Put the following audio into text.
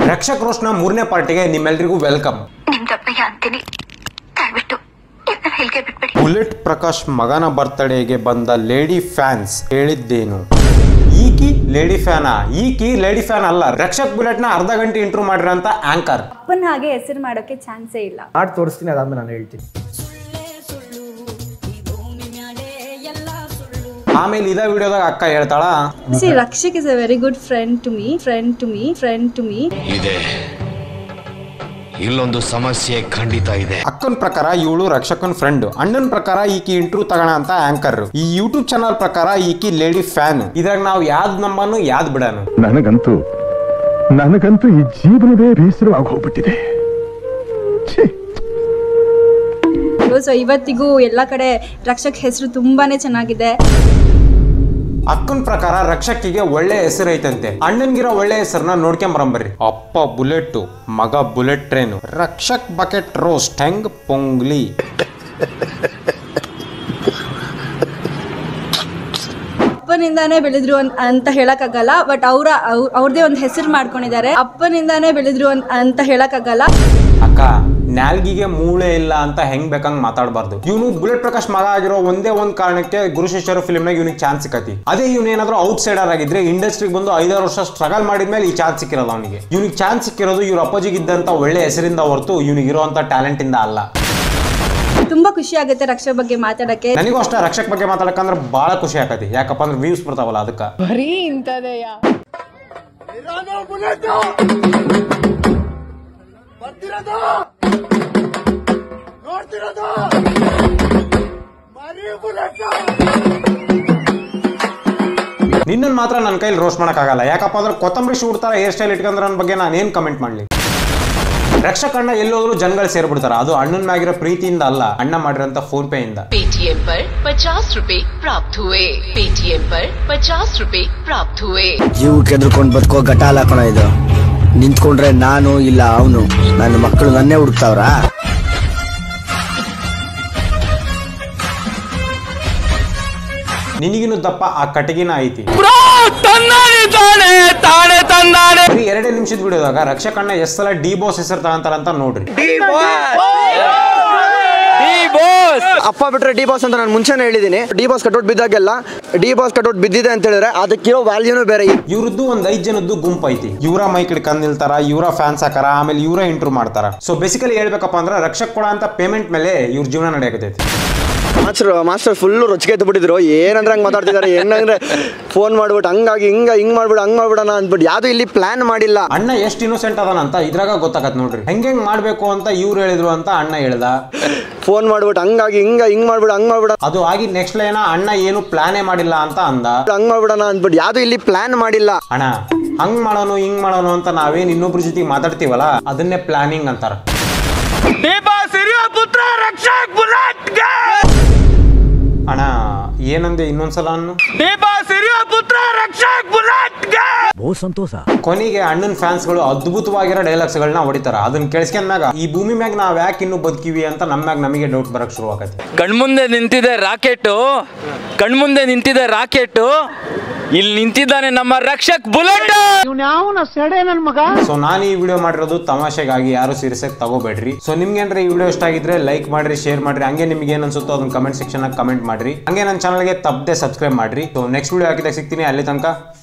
ರಕ್ಷಕ್ ರೋಸ್ನ ಮೂರನೇ ಪಾರ್ಟಿಗೆ ನಿಮ್ಮೆಲ್ರಿಗೂ ವೆಲ್ಕಮ್ ನಿಮ್ ದಪ್ಪಯ್ಯ ಅಂತೀನಿ ದಯವಿಟ್ಟು ಇದನ್ನ ಇಲ್ಲಿಗೆ ಬಿಟ್ಬಿಡಿ ಬುಲೆಟ್ ಪ್ರಕಾಶ್ ಮಗನ ಬರ್ತ್ಡೇಗೆ ಬಂದ ಲೇಡಿ ಫ್ಯಾನ್ಸ್ ಹೇಳಿದ್ದೇನು ಈಕಿ ಲೇಡಿ ಫ್ಯಾನಾ ಈಕಿ ಲೇಡಿ ಫ್ಯಾನ್ ಅಲ್ಲ ರಕ್ಷಕ್ ಬುಲೆಟ್ ನ ಅರ್ಧ ಗಂಟೆ ಇಂಟ್ರೂ ಮಾಡಿರಂತ ಆಂಕರ್ ಅಪ್ಪನ ಹಾಗೆ ಹೆಸರು ಮಾಡೋಕ್ಕೆ ಚಾನ್ಸೇ ಇಲ್ಲ ಆಡ್ ತೋರಿಸ್ತೀನಿ ಅದಾದ್ಮೇಲೆ ನಾನು ಹೇಳ್ತೀನಿ ಆಮೇಲೆ ಇದೇ ವಿಡಿಯೋದಾಗ ಅಕ್ಕ ಹೇಳ್ತಾಳ see Rakshak is a very good friend to me friend to me friend to me ಇದೆ ಇಲ್ಲೊಂದು ಸಮಸ್ಯೆ ಖಂಡಿತ ಇದೆ ಅಕ್ಕನ ಪ್ರಕಾರ ಇವಳು ರಕ್ಷಕನ್ ಫ್ರೆಂಡ್ ಅಣ್ಣನ ಪ್ರಕಾರ ಈಕಿ ಇಂಟ್ರೂ ತಗೋಣ ಅಂತ ಆಂಕರ್ ಈ ಯೂಟ್ಯೂಬ್ ಚಾನಲ್ ಪ್ರಕಾರ ಈಕಿ ಲೇಡಿ ಫ್ಯಾನ್ ಇದ್ರಾಗ ನಾವು ಯಾವ್ದ್ ನಂಬನು ಯಾವ್ದ್ ಬಿಡನು ನನಗಂತೂ ನನಗಂತೂ ಈ ಜೀವನವೇ ಬೇಸರವಾಗಿ ಹೋಗ್ಬಿಟ್ಟಿದೆ ಛೀ ಸೊ ಇವತ್ತಿಗೂ ಎಲ್ಲ ಕಡೆ ರಕ್ಷಕ್ ಹೆಸರು ತುಂಬಾನೇ ಚೆನ್ನಾಗಿದೆ ಅಕ್ಕನ ಪ್ರಕಾರ ರಕ್ಷಕಿಗೆ ಒಳ್ಳೆ ಹೆಸರು ಐತಂತೆ ಅಣ್ಣನ್ಗಿರೋ ಒಳ್ಳೆ ಹೆಸರನ್ನ ನೋಡ್ಕೊಂಬರಂಬರ್ರಿ ಅಪ್ಪ ಬುಲೆಟ್ ಮಗ bullet train Rakshak bucket roast ಹೆಂಗ್ ಪೊಂಗ್ಲಿ ಅಪ್ಪನಿಂದಾನೇ ಬೆಳೆದ್ರು ಅನ್- ಅಂತ ಹೇಳಕ್ಕಾಗಲ್ಲ ಬಟ್ ಅವರ ಅವ್ರದೇ ಒಂದು ಹೆಸರು ಮಾಡ್ಕೊಂಡಿದ್ದಾರೆ ಅಪ್ಪನಿಂದಾನೇ ಬೆಳೆದ್ರು ಅನ್- ಅಂತ ಹೇಳಕ್ಕಾಗಲ್ಲ ಅಕ್ಕ ನಾಲ್ಗಿಗೆ ಮೂಳೆ ಇಲ್ಲ ಅಂತ ಹೆಂಗ್ ಬೇಕಂಗ್ ಮಾತಾಡಬಾರ್ದು ಇವನು ಬುಲೆಟ್ ಪ್ರಕಾಶ್ ಮಗ ಆಗಿರೋ ಒಂದೇ ಒಂದ್ ಕಾರಣಕ್ಕೆ ಗುರು ಶಿಷ್ಯರು ಫಿಲ್ಮ್ ನಾಗ ಇವನಿಗೆ ಚಾನ್ಸ್ ಸಿಕ್ಕತಿ ಅದೇ ಇವ್ನು ಏನಾದ್ರೂ ಔಟ್ ಸೈಡರ್ ಆಗಿದ್ರೆ ಇಂಡಸ್ಟ್ರಿಗೆ ಬಂದು ಐದಾರು ವರ್ಷ ಸ್ಟ್ರಗಲ್ ಮಾಡಿದ್ಮೇಲೆ ಈ ಚಾನ್ಸ್ ಸಿಕ್ಕಿರೋದು ಅವನಿಗೆ ಇವನಿಗೆ ಚಾನ್ಸ್ ಸಿಕ್ಕಿರೋದು ಇವ್ರ ಅಪ್ಪಾಜಿಗೆ ಇದ್ದಂತ ಒಳ್ಳೆ ಹೆಸರಿಂದ ಹೊರತು ಇವನಿಗೆ ಇರುವಂತ ಟ್ಯಾಲೆಂಟ್ ಇಂದ ಅಲ್ಲ ತುಂಬಾ ಖುಷಿ ಆಗುತ್ತೆ ರಕ್ಷಕ್ ಬಗ್ಗೆ ಮಾತಾಡಕ್ಕೆ ನನಗೂ ಅಷ್ಟೇ ರಕ್ಷಕ್ ಬಗ್ಗೆ ಮಾತಾಡಕಂದ್ರೆ ಬಹಳ ಖುಷಿ ಆಕತಿ ಯಾಕಪ್ಪ ಅಂದ್ರೆ ವ್ಯೂಸ್ ಬರ್ತಾವಲ್ಲ ಅದಕ್ಕ ನಿನ್ನನ್ ಮಾತ್ರ ನನ್ನ ಕೈಲಿ ರೋಸ್ಟ್ ಮಾಡಕ್ಕಾಗಲ್ಲ ಯಾಕಪ್ಪ ಅಂದ್ರೆ ಕೊತ್ತಂಬರಿ ಶೂಟ್ ತರ ಹೇರ್ ಸ್ಟೈಲ್ ಇಟ್ಕೊಂಡ್ರೆ ನನ್ನ ಬಗ್ಗೆ ನಾನು ಏನ್ ಕಮೆಂಟ್ ಮಾಡ್ಲಿ ರಕ್ಷಕ್ ಅಣ್ಣ ಎಲ್ಲೋದ್ರು ಜನಗಳು ಸೇರ್ಬಿಡ್ತಾರ ಅದು ಅಣ್ಣನ ಮ್ಯಾಗಿರೋ ಪ್ರೀತಿಯಿಂದ ಅಲ್ಲ ಅಣ್ಣ ಮಾಡಿರೋಂಥ ಫೋನ್ ಪೇ ಇಂದ पेटीएम पर पचास रूपए प्राप्त हुए पेटीएम पर पचास रूपए प्राप्त हुए ಜೀವಕ್ಕೆ ಎದ್ರುಕೊಂಡು ಬದುಕೋ ಗಟಾಲ ಕಣ ಇದು ನಿಂತ್ಕೊಂಡ್ರೆ ನಾನು ಇಲ್ಲ ಅವನು ನನ್ನ ಮಕ್ಕಳು ನನ್ನೇ ಹುಡುಕ್ತಾವ್ರಾ ನಿನಗಿನ್ನು ದಪ್ಪ ಆ ಕಟಗಿನ ಐತಿ ಬರೀ ಎರಡೇ ನಿಮಿಷದ ವಿಡಿಯೋದಾಗ ರಕ್ಷಕ್ ಅಣ್ಣ ಎಷ್ಟ್ ಸಲ ಡಿ ಬಾಸ್ ಹೆಸರು ತಗೊಂತಾರ ಅಂತ ನೋಡ್ರಿ ಅಪ್ಪ ಬಿಟ್ರೆ ಡಿ ಬಾಸ್ ಅಂತ ನಾನು ಮುಂಚೆನೇ ಹೇಳಿದ್ದೀನಿ ಡಿ ಬಾಸ್ ಕಟೌಟ್ ಬಿದ್ದಾಗೆಲ್ಲ ಡಿ ಬಾಸ್ ಕಟೌಟ್ ಬಿದ್ದಿದೆ ಅಂತ ಹೇಳಿದ್ರೆ ಅದಕ್ಕಿರೋ ವ್ಯಾಲ್ಯೂನು ಬೇರೆ ಇವ್ರದ್ದು ಒಂದ್ ಐದ್ ಜನದ್ದು ಗುಂಪು ಐತಿ ಇವರ ಮೈಕ್ ಹಿಡ್ಕೊಂಡ್ ನಿಲ್ತಾರ ಇವರ ಫ್ಯಾನ್ಸ್ ಹಾಕಾರ ಆಮೇಲೆ ಇವರ ಇಂಟ್ರೂ ಮಾಡ್ತಾರ ಸೊ ಬೇಸಿಕಲಿ ಹೇಳ್ಬೇಕಪ್ಪ ಅಂದ್ರೆ ರಕ್ಷಕ್ ಕೊಡ ಅಂತ ಪೇಮೆಂಟ್ ಮೇಲೆ ಇವ್ರ ಜೀವನ ನಡೆಯಕತೈತಿ ಮಾಸ್ಟರ್ ಮಾಸ್ಟರ್ ಫುಲ್ ರೊಚ್ಚಿಗೆ ಬಿಟ್ಟಿದ್ರು ಏನಂದ್ರೆ ಹಂಗೆ ಮಾತಾಡ್ತಿದ್ದಾರೆ ಏನಂದ್ರೆ ಫೋನ್ ಮಾಡ್ಬಿಟ್ಟು ಹಂಗಾಗಿ ಹಿಂಗ ಹಿಂಗ್ ಮಾಡ್ಬಿಡು ಹಂಗ್ ಮಾಡ್ಬಿಡೋಣ ಅಂದ್ಬಿಟ್ಟು ಯಾವ್ದು ಇಲ್ಲಿ ಪ್ಲಾನ್ ಮಾಡಿಲ್ಲ ಅಣ್ಣ ಎಷ್ಟ್ ಇನ್ನೋಸೆಂಟ್ ಅದಾನ ಅಂತ ಇದ್ರಾಗ ಗೊತ್ತಾಗತ್ ನೋಡ್ರಿ ಹೆಂಗ್ ಹೆಂಗ್ ಮಾಡ್ಬೇಕು ಅಂತ ಇವ್ರು ಹೇಳಿದ್ರು ಅಂತ ಅಣ್ಣ ಹೇಳ್ದ ಫೋನ್ ಮಾಡ್ಬಿಟ್ಟು ಹಂಗಾಗಿ ಹಿಂಗ ಹಿಂಗ್ ಮಾಡ್ಬಿಡು ಹಂಗ್ ಮಾಡ್ಬಿಡ ಅದು ಆಗಿ ನೆಕ್ಸ್ಟ್ ಲೈನ ಅಣ್ಣ ಏನು ಪ್ಲಾನೇ ಮಾಡಿಲ್ಲ ಅಂತ ಅಂದ ಹಂಗ್ ಮಾಡ್ಬಿಡೋಣ ಅಂದ್ಬಿಟ್ಟು ಯಾವ್ದು ಇಲ್ಲಿ ಪ್ಲಾನ್ ಮಾಡಿಲ್ಲ ಅಣ್ಣ ಹಂಗ್ ಮಾಡೋನು ಹಿಂಗ್ ಮಾಡೋನು ಅಂತ ನಾವೇನ್ ಇನ್ನೊಬ್ರ ಜೊತೆಗೆ ಮಾತಾಡ್ತೀವಲ್ಲ ಅದನ್ನೇ ಪ್ಲಾನಿಂಗ್ ಅಂತಾರ ಅಣ್ಣ ಏನಂದೆ ಇನ್ನೊಂದ್ಸಲ ಅನ್ನು ಕೊನೆಗೆ ಅಣ್ಣನ ಫ್ಯಾನ್ಸ್ ಗಳು ಅದ್ಭುತವಾಗಿರೋ ಡೈಲಾಗ್ಸ್ ಗಳನ್ನ ಹೊಡಿತಾರ ಅದನ್ನ ಕೇಳಿಸ್ಕೊಂಡ್ಮ್ಯಾಗ ಈ ಭೂಮಿ ಮ್ಯಾಗ ನಾವ್ ಯಾಕೆ ಇನ್ನು ಬದುಕಿವಿ ಅಂತ ನಮ್ಮ ಮ್ಯಾಗ ನಮಗೆ ಡೌಟ್ ಬರಕ್ ಶುರು ಆಗತ್ತೆ ಕಣ್ಮುಂದೆ ನಿಂತಿದೆ ರಾಕೆಟು ಕಣ್ಮುಂದೆ ನಿಂತಿದೆ ರಾಕೆಟು ಇಲ್ಲಿ ನಿಂತಿದ್ದಾನೆ ನಮ್ಮ ರಕ್ಷಕ್ ಬುಲೆಟ್ ಸೊ ನಾನು ಈ ವಿಡಿಯೋ ಮಾಡಿರೋದು ತಮಾಷೆಗಾಗಿ ಯಾರು ಸೀರಿಯಸ್ ಆಗಿ ತಗೋಬೇಡ್ರಿ ಸೊ ನಿಮ್ಗೆ ಏನ್ರ ಈ ವಿಡಿಯೋ ಇಷ್ಟ ಆಗಿದ್ರೆ ಲೈಕ್ ಮಾಡ್ರಿ ಶೇರ್ ಮಾಡ್ರಿ ಹಂಗೆ ನಿಮ್ಗೆ ಏನ್ ಅನ್ಸುತ್ತೋ ಅದನ್ನ ಕಮೆಂಟ್ ಸೆಕ್ಷನ್ ಕಮೆಂಟ್ ಮಾಡ್ರಿ ಹಂಗೆ ನನ್ನ ಚಾನಲ್ಗೆ ತಪ್ಪದೆ ಸಬ್ಸ್ಕ್ರೈಬ್ ಮಾಡ್ರಿ ಸೊ ನೆಕ್ಸ್ಟ್ ವಿಡಿಯೋ ಹಾಕಿದಾಗ ಸಿಗ್ತೀನಿ ಅಲ್ಲಿ ತನಕ